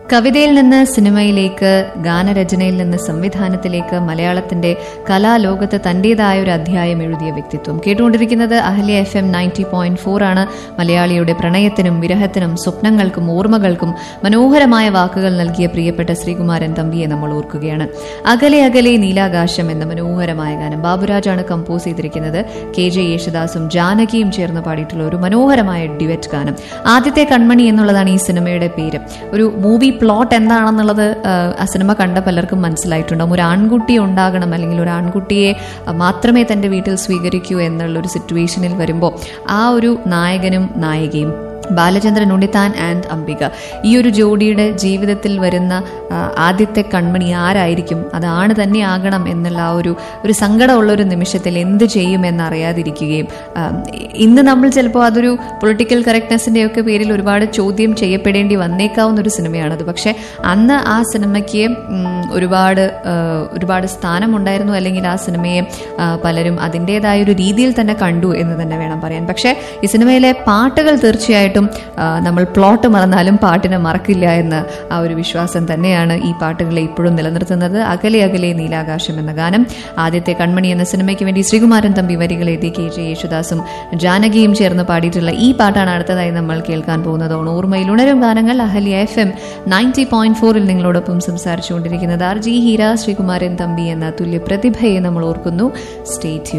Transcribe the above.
കവിതയിൽ നിന്ന് സിനിമയിലേക്ക് ഗാനരചനയിൽ നിന്ന് സംവിധാനത്തിലേക്ക് മലയാളത്തിന്റെ കലാലോകത്ത് തന്റേതായ ഒരു അധ്യായം എഴുതിയ വ്യക്തിത്വം കേട്ടുകൊണ്ടിരിക്കുന്നത് Ahalya F M ninety point four ആണ് മലയാളിയുടെ പ്രണയത്തിനും വിരഹത്തിനും സ്വപ്നങ്ങൾക്കും ഓർമ്മകൾക്കും മനോഹരമായ വാക്കുകൾ നൽകിയ പ്രിയപ്പെട്ട ശ്രീകുമാരൻ തമ്പിയെ നമ്മൾ ഓർക്കുകയാണ് അകലെ അകലെ നീലാകാശം എന്ന മനോഹരമായ ഗാനം ബാബുരാജാണ് കമ്പോസ് ചെയ്തിരിക്കുന്നത് കെ ജെ യേശുദാസും ജാനകിയും ചേർന്ന് പാടിയിട്ടുള്ള ഒരു മനോഹരമായ ഡിവറ്റ് ഗാനം ആദ്യത്തെ കൺമണി എന്നുള്ളതാണ് ഈ സിനിമയുടെ പേര് ഒരു മൂവി പ്ലോട്ട് എന്താണെന്നുള്ളത് ആ, ആ സിനിമ കണ്ട പലർക്കും മനസ്സിലായിട്ടുണ്ടാവും ഒരു ആൺകുട്ടി ഉണ്ടാകണം അല്ലെങ്കിൽ ഒരു ആൺകുട്ടിയെ ആ, മാത്രമേ തന്റെ വീട്ടിൽ സ്വീകരിക്കൂ എന്നുള്ള ഒരു സിറ്റുവേഷനിൽ വരുമ്പോൾ ആ ഒരു നായകനും നായികയും ബാലചന്ദ്രൻ ഉണ്ണിത്താൻ ആൻഡ് അംബിക ഈ ഒരു ജോഡിയുടെ ജീവിതത്തിൽ വരുന്ന ആ, ആദ്യത്തെ കൺമണി ആരായിരിക്കും അതാണ് തന്നെ ആകണം എന്നുള്ള ആ ഒരു ഒരു സങ്കടമുള്ള ഒരു നിമിഷത്തിൽ എന്ത് ചെയ്യും എന്നറിയാതിരിക്കുകയും ആ, ഇന്ന് നമ്മൾ ചിലപ്പോൾ അതൊരു പൊളിറ്റിക്കൽ കറക്റ്റ്നെസ്സിന്റെ ഒക്കെ പേരിൽ ഒരുപാട് ചോദ്യം ചെയ്യപ്പെടേണ്ടി വന്നേക്കാവുന്ന ഒരു സിനിമയാണത് പക്ഷെ അന്ന് ആ സിനിമയ്ക്ക് ഉം, ഒരുപാട് ആ, ഒരുപാട് സ്ഥാനമുണ്ടായിരുന്നു അല്ലെങ്കിൽ ആ സിനിമയെ ആ, പലരും അതിൻ്റെതായ ഒരു രീതിയിൽ തന്നെ കണ്ടു എന്ന് തന്നെ വേണം പറയാൻ പക്ഷേ ഈ സിനിമയിലെ പാട്ടുകൾ തീർച്ചയായിട്ടും ആ, നമ്മൾ പ്ലോട്ട് മറന്നാലും പാട്ടിനെ മറക്കില്ല എന്ന ആ ഒരു വിശ്വാസം തന്നെയാണ് ഈ പാട്ടുകളെ ഇപ്പോഴും നിലനിർത്തുന്നത് അകലെ അകലെ നീലാകാശം എന്ന ഗാനം ആദ്യത്തെ കൺമണി എന്ന സിനിമയ്ക്ക് വേണ്ടി ശ്രീകുമാരൻ തമ്പി വരികൾ എഴുതി കെ ജെ യേശുദാസും ജാനകിയും ചേർന്ന് പാടിയിട്ടുള്ള ഈ പാട്ടാണ് അടുത്തതായി നമ്മൾ കേൾക്കാൻ പോകുന്നത് ഓർമ്മയിൽ ഉണരും ഗാനങ്ങൾ Ahalya F M ninety point ഫോറിൽ നിങ്ങളോടൊപ്പം സംസാരിച്ചുകൊണ്ടിരിക്കുന്നത് ആർ ജി ഹീര ശ്രീകുമാരൻ തമ്പി എന്ന തുല്യ പ്രതിഭയെ നമ്മൾ ഓർക്കുന്നു സ്റ്റേറ്റ്